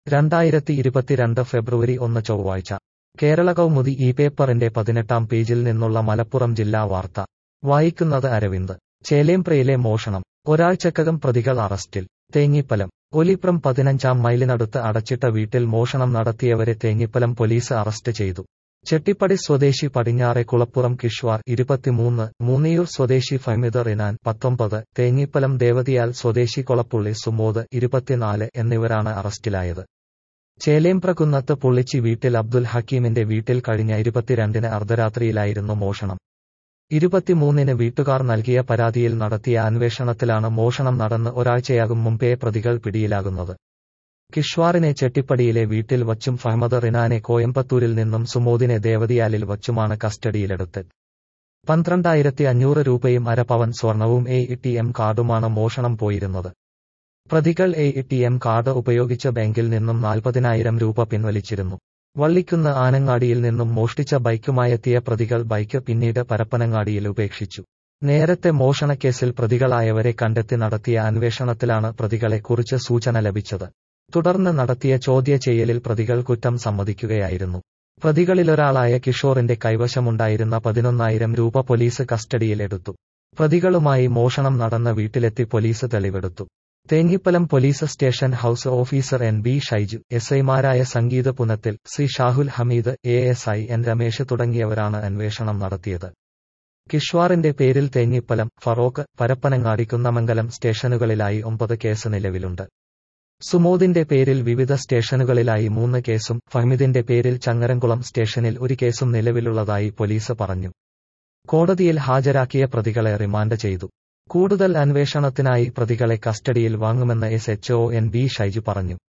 രണ്ടായിരത്തി ഇരുപത്തിരണ്ട് ഫെബ്രുവരി ഒന്ന് ചൊവ്വാഴ്ച കേരള കൗമുദി ഈ പേപ്പറിന്റെ പതിനെട്ടാം പേജിൽ നിന്നുള്ള മലപ്പുറം ജില്ലാ വാർത്ത വായിക്കുന്നത് അരവിന്ദ് ചേലേമ്പ്രയിലെ മോഷണം ഒരാഴ്ചക്കകം പ്രതികൾ അറസ്റ്റിൽ തേങ്ങിപ്പലം ഒലിപ്രം പതിനഞ്ചാം മൈലിനടുത്ത് അടച്ചിട്ട വീട്ടിൽ മോഷണം നടത്തിയവരെ തേങ്ങിപ്പലം പോലീസ് അറസ്റ്റ് ചെയ്തു ചെട്ടിപ്പടി സ്വദേശി പടിഞ്ഞാറെ കുളപ്പുറം കിഷ്വാർ ഇരുപത്തിമൂന്ന് മൂന്നിയൂർ സ്വദേശി ഫൈമിദർ ഇനാൻ പത്തൊമ്പത് തേങ്ങിപ്പലം ദേവതിയാൽ സ്വദേശി കൊളപ്പുള്ളി സുമോദ് ഇരുപത്തിനാല് എന്നിവരാണ് അറസ്റ്റിലായത് ചേലേമ്പ്രകുന്നത്ത് പുള്ളിച്ചി വീട്ടിൽ അബ്ദുൽ ഹക്കീമിന്റെ വീട്ടിൽ കഴിഞ്ഞ ഇരുപത്തിരണ്ടിന് അർദ്ധരാത്രിയിലായിരുന്നു മോഷണം ഇരുപത്തിമൂന്നിന് വീട്ടുകാർ നൽകിയ പരാതിയിൽ നടത്തിയ അന്വേഷണത്തിലാണ് മോഷണം നടന്ന് ഒരാഴ്ചയാകും മുമ്പേ പ്രതികൾ പിടിയിലാകുന്നത് കിഷ്വാറിനെ ചെട്ടിപ്പടിയിലെ വീട്ടിൽ വച്ചും ഫഹ്മദ് റിനാനെ കോയമ്പത്തൂരിൽ നിന്നും സുമോദിനെ ദേവതിയാലിൽ വച്ചുമാണ് കസ്റ്റഡിയിലെടുത്തത് പന്ത്രണ്ടായിരത്തി അഞ്ഞൂറ് രൂപയും അരപവൻ സ്വർണവും എ ടി എം കാർഡുമാണ് മോഷണം പോയിരുന്നത് പ്രതികൾ എ ടി എം കാർഡ് ഉപയോഗിച്ച് ബാങ്കിൽ നിന്നും നാൽപ്പതിനായിരം രൂപ പിൻവലിച്ചിരുന്നു വള്ളിക്കുന്ന് ആനങ്ങാടിയിൽ നിന്നും മോഷ്ടിച്ച ബൈക്കുമായെത്തിയ പ്രതികൾ ബൈക്ക് പിന്നീട് പരപ്പനങ്ങാടിയിൽ ഉപേക്ഷിച്ചു നേരത്തെ മോഷണക്കേസിൽ പ്രതികളായവരെ കണ്ടെത്തി നടത്തിയ അന്വേഷണത്തിലാണ് പ്രതികളെക്കുറിച്ച് സൂചന ലഭിച്ചത് തുടർന്ന് നടത്തിയ ചോദ്യ ചെയ്യലിൽ പ്രതികൾ കുറ്റം സമ്മതിക്കുകയായിരുന്നു പ്രതികളിലൊരാളായ കിഷോറിന്റെ കൈവശമുണ്ടായിരുന്ന പതിനൊന്നായിരം രൂപ പോലീസ് കസ്റ്റഡിയിലെടുത്തു പ്രതികളുമായി മോഷണം നടന്ന വീട്ടിലെത്തി പോലീസ് തെളിവെടുത്തു Thenhipalam police station house officer N B Shaiju S ഐമാരായ Sangeeth Punathil C Shahul Hameed A S I N Ramesh തുടങ്ങിയവരാണ് അന്വേഷണം നടത്തിയത് കിഷ്വാറിന്റെ പേരിൽ തേങ്ങിപ്പലം ഫറോക്ക് പരപ്പനങ്ങാടി കുന്നമംഗലം സ്റ്റേഷനുകളിലായി ഒമ്പത് കേസ് നിലവിലുണ്ട് സുമോദിന്റെ പേരിൽ വിവിധ സ്റ്റേഷനുകളിലായി മൂന്ന് കേസും ഫഹ്മിദിന്റെ പേരിൽ ചങ്ങരംകുളം സ്റ്റേഷനിൽ ഒരു കേസും നിലവിലുള്ളതായി പോലീസ് പറഞ്ഞു കോടതിയിൽ ഹാജരാക്കിയ പ്രതികളെ റിമാൻഡ് ചെയ്തു കൂടുതൽ അന്വേഷണത്തിനായി പ്രതികളെ കസ്റ്റഡിയിൽ വാങ്ങുമെന്ന് S H O N B Shaiju പറഞ്ഞു